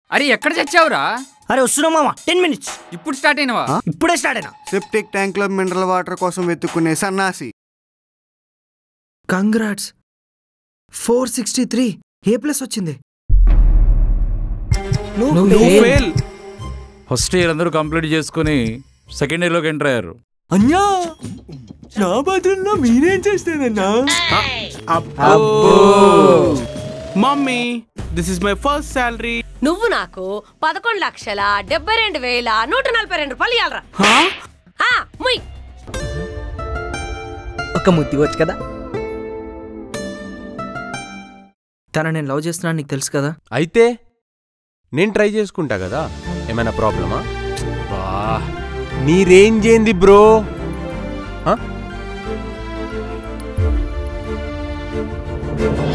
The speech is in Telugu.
అరే ఎక్కడ చచ్చావురా అరే వస్తున్నాం మామ టెన్ మినిట్స్ ఇప్పుడు స్టార్ట్ అయినవా ఇప్పుడే స్టార్ట్ అయినా సెప్టిక్ ట్యాంక్ లో మినరల్ వాటర్ కోసం వెతుక్కునే సన్నాసి congrats four sixty three A plus వచ్చింది ఫస్ట్ ఇయర్ అందరూ కంప్లీట్ చేసుకుని సెకండ్ ఇయర్లోకి ఎంటర్ అయ్యారు అన్యా నా బదులు మీరేం చేస్తానన్నా mummy this is my first salary నువ్వు నాకు పదకొండు లక్షల డెబ్బై రెండు వేల నూట నలభై రెండు రూపాయలు ఇవ్వాలరా ఆ, ముయ్ ఒక ముద్ది వచ్చు కదా తన నేను లవ్ చేస్తున్నాను నీకు తెలుసు కదా అయితే నేను ట్రై చేసుకుంటా కదా ఏమైనా ప్రాబ్లమా బా నీ రేంజ్ ఏంది బ్రో ఆ?